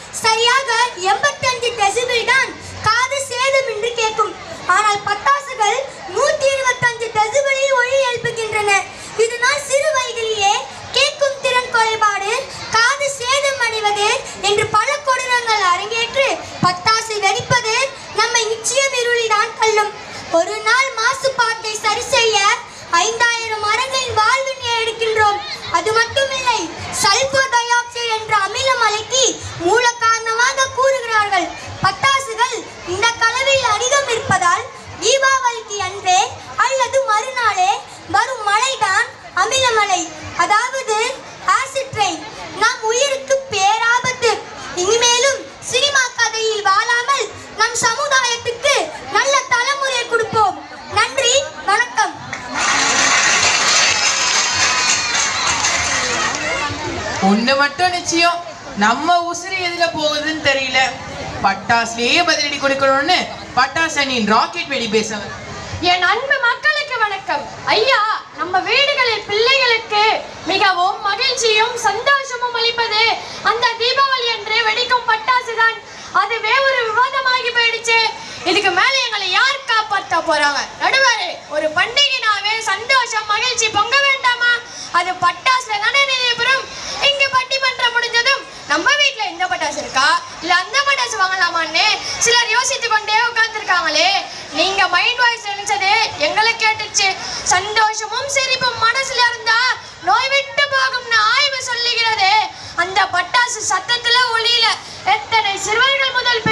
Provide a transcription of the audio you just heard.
சரியாக எண்பத்தஞ்சு டெசிபிள் தான் காது சேதமின்றி கேட்கும் ஆனால் பட்டாசுகள் நூத்தி இருபத்தஞ்சு டெசிபிளில் ஒளி எழுப்புகின்றன இதனால் சிறு வயதிலேயே கேட்கும் திறன் குறைபாடு காது சேதம் அடைவது என்று பல கொடூரங்கள் அரங்கேற்று பட்டாசு வெடிப்பது நம்மை நிச்சயம் இருளில் தான் தள்ளும் ஒரு நாள் மாசுபாட்டை சரி செய்ய ஐந்தாயிரம் மரங்களின் வாழ்வினை எடுக்கின்றோம் அது மட்டுமில்லை சல்பர் டை ஆக்சைடு என்ற அமில மலைக்கு மூல காரணமாக கூறுகிறார்கள் பட்டாசுகள் இந்த கலவையில் அதிகம் இருப்பதால் தீபாவளிக்கு அன்றே அல்லது மறுநாளே வரும் மழைதான் அமிலமலை அதாவது ஆசிட் ரெயின் நம் உயிருக்கு பேராபத்து இனிமேலும் சினிமா கதையில் வாழாமல் நம் சமுதாயத்துக்கு நல்ல தலைமுறை கொடுப்போம் நன்றி வணக்கம் ஒண்ணு மட்டும் நிச்சயம் நம்ம உசிறு எதுல போகுதுன்னு தெரியல பட்டாசுலயே பதிலடி கொடுக்கணும்னு பட்டாசனின் ராக்கெட் வெடி பேசவர் என் அன்பு மக்களுக்கு வணக்கம் ஐயா நம்ம வீடுகளில் பிள்ளைகளுக்கு மிகவும் மகிழ்ச்சியும் சந்தோஷமும் அளிப்பது அந்த தீபாவளி அன்று வெடிக்கும் பட்டாசு தான் அதுவே ஒரு விவாதமாகி போயிடுச்சு இதுக்கு மேல எங்களை யார் காப்பாத்த போறாங்க நடுவரே ஒரு பண்டிகைனாவே சந்தோஷம் மகிழ்ச்சி பொங்க வேண்டாமா அது பட்டாசுல தானே நினைவுறும் இங்க பட்டிமன்றம் முடிஞ்சதும் நம்ம வீட்ல இந்த பட்டாசு இருக்கா இல்ல அந்த பட்டாசு வாங்கலாமான்னு சிலர் யோசித்து கொண்டே உட்கார்ந்துருக்காங்களே நீங்க மைண்ட் வாய்ஸ் நினைச்சது எங்களை கேட்டுச்சு சந்தோஷமும் சிரிப்பும் மனசுல இருந்தா நோய் விட்டு போகும்னு ஆய்வு சொல்லுகிறது அந்த பட்டாசு சத்தத்துல ஒளியில எத்தனை சிறுவர்கள் முதல்